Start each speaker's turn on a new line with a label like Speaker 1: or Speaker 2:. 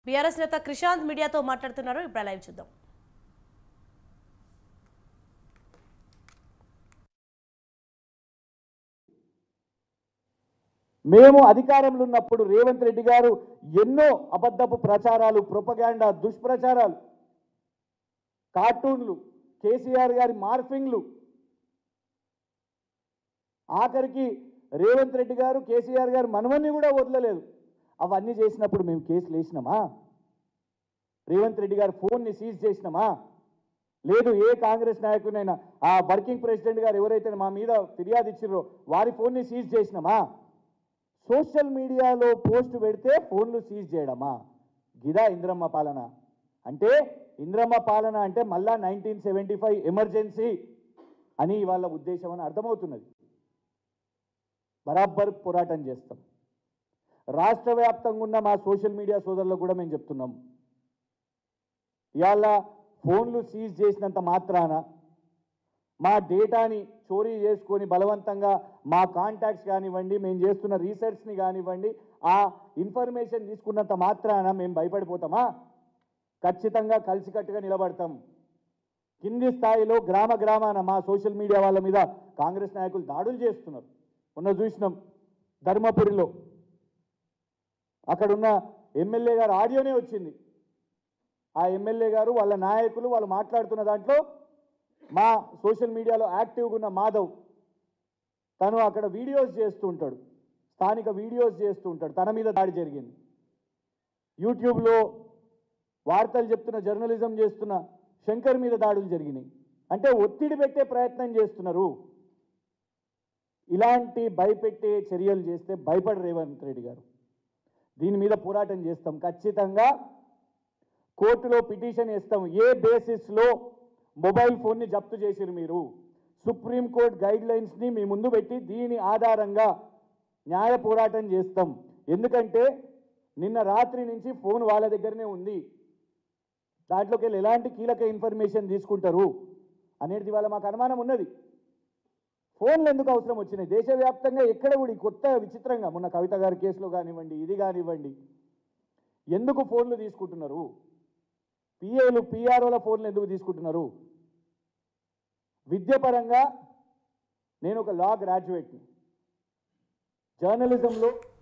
Speaker 1: BRS నేత క్రిషాంత్ మీడియాతో మాట్లాడుతున్నారు ఇప్పుడు లైవ్ చూద్దాం
Speaker 2: మేము అధికారంలో ఉన్నప్పుడు రేవంత్ రెడ్డి గారు ఎన్నో అబద్ధపు ప్రచారాలు ప్రొపగాండా దుష్ప్రచారాలు కార్టూన్లు కేసీఆర్ గారి మార్ఫింగ్లు ఆఖరికి రేవంత్ రెడ్డి గారు కేసీఆర్ గారు మనవన్ని కూడా వదలలేదు అవన్నీ చేసినప్పుడు మేము కేసులు వేసినామా రేవంత్ రెడ్డి గారు ఫోన్ని సీజ్ చేసినామా లేదు ఏ కాంగ్రెస్ నాయకునైనా ఆ వర్కింగ్ ప్రెసిడెంట్ గారు ఎవరైతే మా మీద ఫిర్యాదు ఇచ్చిర్రో వారి ఫోన్ని సీజ్ చేసినామా సోషల్ మీడియాలో పోస్ట్ పెడితే ఫోన్లు సీజ్ చేయడమా గిదా ఇంద్రమ్మ పాలన అంటే ఇంద్రమ్మ పాలన అంటే మళ్ళా నైన్టీన్ సెవెంటీ ఫైవ్ ఎమర్జెన్సీ అని వాళ్ళ ఉద్దేశం అని అర్థమవుతున్నది బరాబర్ పోరాటం చేస్తాం రాష్ట్ర వ్యాప్తంగా ఉన్న మా సోషల్ మీడియా సోదరులకు కూడా మేము చెప్తున్నాం ఇవాళ ఫోన్లు సీజ్ చేసినంత మాత్రాన మా డేటాని చోరీ చేసుకొని బలవంతంగా మా కాంటాక్ట్స్ కానివ్వండి మేము చేస్తున్న రీసెర్చ్ని కానివ్వండి ఆ ఇన్ఫర్మేషన్ తీసుకున్నంత మాత్రాన మేము భయపడిపోతామా ఖచ్చితంగా కలిసికట్టుగా నిలబడతాం కింది స్థాయిలో గ్రామ గ్రామాన మా సోషల్ మీడియా వాళ్ళ మీద కాంగ్రెస్ నాయకులు దాడులు చేస్తున్నారు మొన్న చూసినాం ధర్మపురిలో అక్కడున్న ఎమ్మెల్యే గారు ఆడియోనే వచ్చింది ఆ ఎమ్మెల్యే గారు వాళ్ళ నాయకులు వాళ్ళు మాట్లాడుతున్న దాంట్లో మా సోషల్ మీడియాలో యాక్టివ్గా ఉన్న మాధవ్ తను అక్కడ వీడియోస్ చేస్తూ ఉంటాడు స్థానిక వీడియోస్ చేస్తూ ఉంటాడు తన మీద దాడి జరిగింది యూట్యూబ్లో వార్తలు చెప్తున్న జర్నలిజం చేస్తున్న శంకర్ మీద దాడులు జరిగినాయి అంటే ఒత్తిడి పెట్టే ప్రయత్నం చేస్తున్నారు ఇలాంటి భయపెట్టే చర్యలు చేస్తే భయపడ రేవంత్ రెడ్డి గారు దీని మీద పోరాటం చేస్తాం ఖచ్చితంగా కోర్టులో పిటిషన్ ఇస్తాం ఏ బేసిస్లో మొబైల్ ఫోన్ని జప్తు చేసిరు మీరు సుప్రీంకోర్టు గైడ్ లైన్స్ని మీ ముందు పెట్టి దీని ఆధారంగా న్యాయ పోరాటం చేస్తాం ఎందుకంటే నిన్న రాత్రి నుంచి ఫోన్ వాళ్ళ దగ్గరనే ఉంది దాంట్లోకి వెళ్ళి ఎలాంటి కీలక ఇన్ఫర్మేషన్ తీసుకుంటారు అనేది వాళ్ళ మాకు అనుమానం ఉన్నది ఫోన్లు ఎందుకు అవసరం వచ్చినాయి దేశవ్యాప్తంగా ఎక్కడ కూడా ఈ కొత్త విచిత్రంగా మొన్న కవిత గారి కేసులో కానివ్వండి ఇది కానివ్వండి ఎందుకు ఫోన్లు తీసుకుంటున్నారు పిఏలు పిఆర్ఓల ఫోన్లు ఎందుకు తీసుకుంటున్నారు విద్యపరంగా నేను ఒక లా గ్రాడ్యుయేట్ని జర్నలిజంలో